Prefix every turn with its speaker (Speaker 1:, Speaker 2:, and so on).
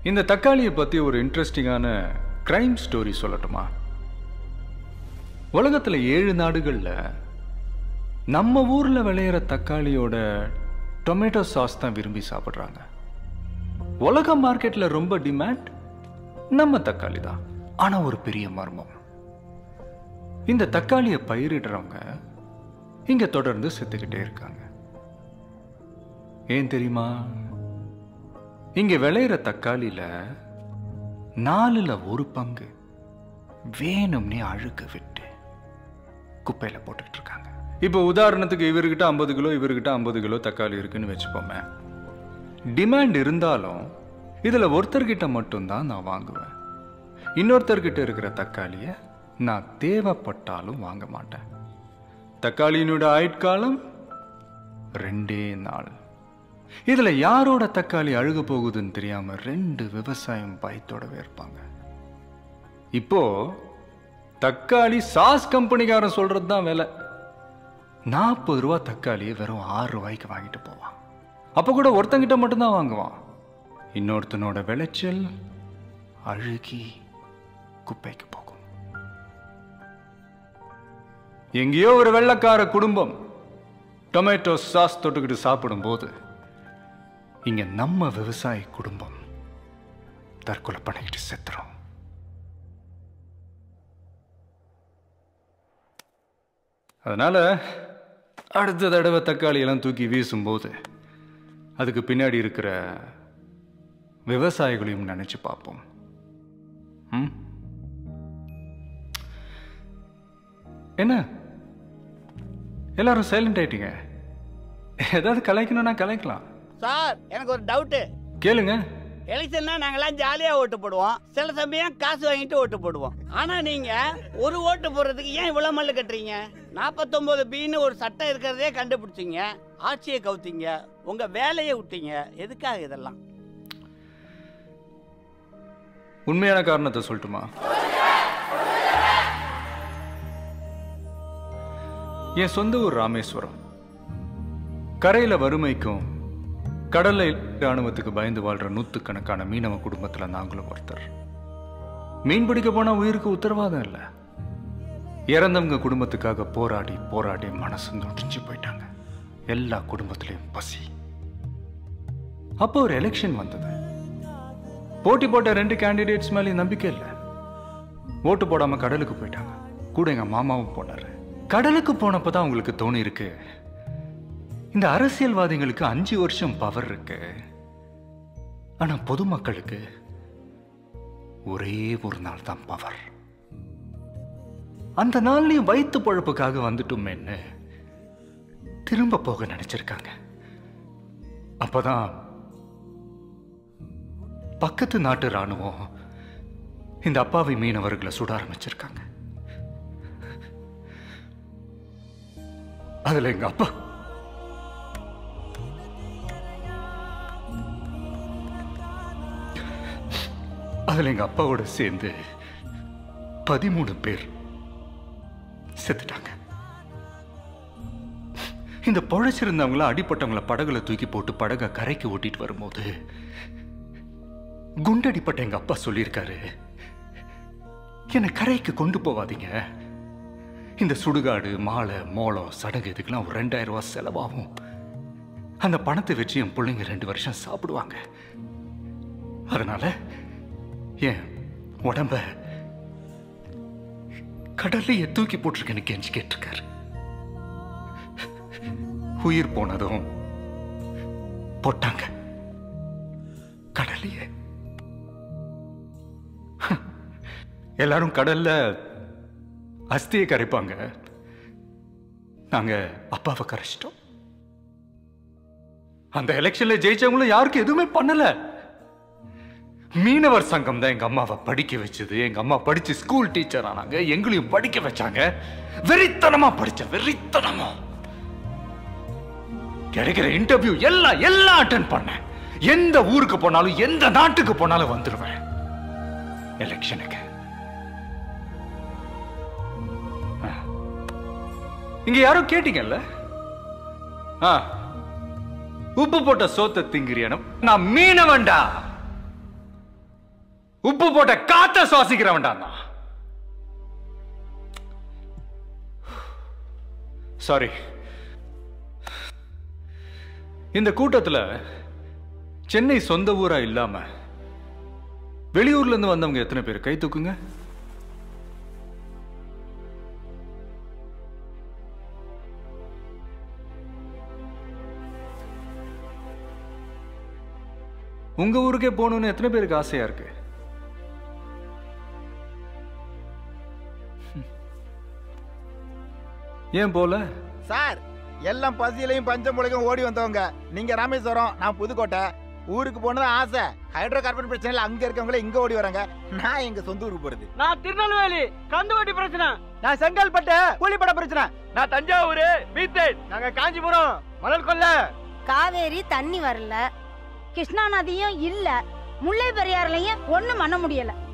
Speaker 1: இந்த தக்காளியை பற்றி ஒரு இன்ட்ரெஸ்டிங்கான கிரைம் ஸ்டோரி சொல்லட்டுமா உலகத்தில் ஏழு நாடுகளில் நம்ம ஊரில் விளையிற தக்காளியோட டொமேட்டோ சாஸ் தான் விரும்பி சாப்பிட்றாங்க உலக மார்க்கெட்டில் ரொம்ப டிமாண்ட் நம்ம தக்காளி தான் ஆனால் ஒரு பெரிய மர்மம் இந்த தக்காளியை பயிரிடுறவங்க இங்கே தொடர்ந்து செத்துக்கிட்டே இருக்காங்க ஏன் தெரியுமா இங்க விளையிற தக்காளியில நாலுல ஒரு பங்கு வேணும்னே அழுக்க விட்டு குப்பையில போட்டுட்டு இருக்காங்க இப்போ உதாரணத்துக்கு இவர்கிட்ட ஐம்பது கிலோ இவர்கிட்ட ஐம்பது கிலோ தக்காளி இருக்குன்னு வச்சுப்போமே டிமாண்ட் இருந்தாலும் இதுல ஒருத்தர்கிட்ட மட்டும்தான் நான் வாங்குவேன் இன்னொருத்தர்கிட்ட இருக்கிற தக்காளியை நான் தேவைப்பட்டாலும் வாங்க மாட்டேன் தக்காளியினோட ஆயுட்காலம் ரெண்டே நாள் இதுல யாரோட தக்காளி அழுக போகுதுன்னு தெரியாம ரெண்டு விவசாயம் பயத்தோடவே இருப்பாங்க இப்போ தக்காளி சாஸ் கம்பெனிக்காரன் சொல்றது தான் விலை நாற்பது ரூபா தக்காளியை வெறும் ஆறு ரூபாய்க்கு வாங்கிட்டு போவான் அப்ப கூட ஒருத்தங்கிட்ட மட்டும்தான் வாங்குவான் இன்னொருத்தனோட விளைச்சல் அழுகி குப்பைக்கு போகும் எங்கேயோ ஒரு வெள்ளக்கார குடும்பம் டொமேட்டோ சாஸ் தொட்டுக்கிட்டு சாப்பிடும்போது இங்க நம்ம விவசாய குடும்பம் தற்கொலை பண்ணிக்கிட்டு செத்துறோம் அதனால அடுத்த தடவை தக்காளி எல்லாம் தூக்கி வீசும்போது அதுக்கு பின்னாடி இருக்கிற விவசாயிகளையும் நினைச்சு பார்ப்போம் ம்? என்ன எல்லாரும் சைலண்ட் ஆயிட்டீங்க ஏதாவது கலைக்கணும்னா கலைக்கலாம்
Speaker 2: சார் எனக்கு ஒரு டவுட்டு
Speaker 1: கேளுங்க
Speaker 2: எலெக்ஷன்னா நாங்கெல்லாம் ஜாலியாக ஓட்டு போடுவோம் சில சமயம் காசு வாங்கிட்டு ஓட்டு போடுவோம் ஆனால் நீங்கள் ஒரு ஓட்டு போடுறதுக்கு ஏன் இவ்வளோ மல்லு கட்டுறீங்க நாற்பத்தொம்போது பின்னு ஒரு சட்டம் இருக்கிறதே கண்டுபிடிச்சிங்க ஆட்சியை கவுத்தீங்க உங்கள் வேலையை விட்டீங்க எதுக்காக இதெல்லாம்
Speaker 1: உண்மையான காரணத்தை சொல்லட்டுமா என் சொந்த ஊர் ராமேஸ்வரம் கரையில வறுமைக்கும் கடல்ல ராணுவத்துக்கு பயந்து வாழ்ற நூத்துக்கணக்கான மீனவ குடும்பத்துல நாங்களும் ஒருத்தர் மீன் பிடிக்க போனா உயிருக்கு உத்தரவாதம் இல்லை இறந்தவங்க குடும்பத்துக்காக போராடி போராடி மனசு நொடிஞ்சு போயிட்டாங்க எல்லா குடும்பத்திலையும் பசி அப்போ ஒரு எலெக்ஷன் வந்தது போட்டி போட்ட ரெண்டு கேண்டிடேட்ஸ் மேலே நம்பிக்கை இல்லை ஓட்டு போடாம கடலுக்கு போயிட்டாங்க கூட எங்க மாமாவும் போனாரு கடலுக்கு போனப்போ தான் உங்களுக்கு தோணி இருக்கு இந்த அரசியல்வாதிகளுக்கு அஞ்சு வருஷம் பவர் இருக்கு ஆனா பொதுமக்களுக்கு ஒரே ஒரு நாள் தான் பவர் அந்த நாள்லயும் வயிற்று பொழப்புக்காக வந்துட்டோமேன்னு திரும்ப போக நினைச்சிருக்காங்க அப்பதான் பக்கத்து நாட்டு ராணுவம் இந்த அப்பாவி மீனவர்களை சுட ஆரம்பிச்சிருக்காங்க அதுல எங்க அப்பா அதுல எங்க அப்பாவோட சேர்ந்து பதிமூணு பேர் செத்துட்டாங்க இந்த பொழைச்சிருந்தவங்கள அடிப்பட்டவங்கள படகுல தூக்கி போட்டு படகை கரைக்கு ஓட்டிட்டு வரும்போது குண்டடிப்பட்ட எங்க அப்பா சொல்லியிருக்காரு என்னை கரைக்கு கொண்டு போவாதீங்க இந்த சுடுகாடு மாலை மோளம் சடங்கு இதுக்கெல்லாம் ஒரு ரெண்டாயிரம் ரூபாய் செலவாகும் அந்த பணத்தை வச்சு என் பிள்ளைங்க ரெண்டு வருஷம் சாப்பிடுவாங்க அதனால என் உடம்ப கடல்லையே தூக்கி போட்டிருக்கேன்னு கெஞ்சி கேட்டிருக்காரு உயிர் போனதும் போட்டாங்க கடல்லையே எல்லாரும் கடல்ல அஸ்தியை கரைப்பாங்க நாங்க அப்பாவை கரைச்சிட்டோம் அந்த எலெக்ஷன்ல ஜெயிச்சவங்களும் யாருக்கும் எதுவுமே பண்ணல மீனவர் சங்கம் தான் எங்க அம்மாவை படிக்க வச்சது எங்க அம்மா படிச்சு ஸ்கூல் டீச்சர் ஆனாங்க எங்களையும் படிக்க வச்சாங்க வெறித்தனமா படிச்ச வெறித்தனமா கிடைக்கிற இன்டர்வியூ எல்லாம் எல்லாம் அட்டன் பண்ணேன் எந்த ஊருக்கு போனாலும் எந்த நாட்டுக்கு போனாலும் வந்துடுவேன் எலெக்ஷனுக்கு இங்க யாரோ கேட்டீங்கல்ல ஆ உப்பு போட்ட சோத்த திங்கிறியனும் நான் மீனவன்டா உப்பு போட்ட காத்த சுவாசிக்கிறவன்டா நான் சாரி இந்த கூட்டத்துல சென்னை சொந்த ஊரா இல்லாம வெளியூர்ல இருந்து வந்தவங்க எத்தனை பேர் கை தூக்குங்க உங்க ஊருக்கே போகணும்னு எத்தனை பேருக்கு ஆசையா இருக்கு ஏன் போல
Speaker 3: சார் எல்லாம் பசியிலையும் பஞ்சமுளைக்கும் ஓடி வந்தவங்க நீங்க ராமேஸ்வரம் நான் புதுக்கோட்டை ஊருக்கு போனது ஆசை ஹைட்ரோ கார்பன் பிரச்சனைல அங்க இருக்கவங்கள இங்க ஓடி வராங்க நான் எங்க சொந்த ஊருக்கு போறது
Speaker 2: நான் திருநெல்வேலி கந்துவட்டி பிரச்சனை
Speaker 3: நான் செங்கல்பட்டு கூலிப்பட பிரச்சனை
Speaker 2: நான் தஞ்சாவூர் மீத்தேன் நாங்க காஞ்சிபுரம் மணல் கொல்ல
Speaker 4: காவேரி தண்ணி வரல கிருஷ்ணா நதியும் இல்ல முல்லை பெரியாறுலயும் ஒண்ணும் பண்ண முடியல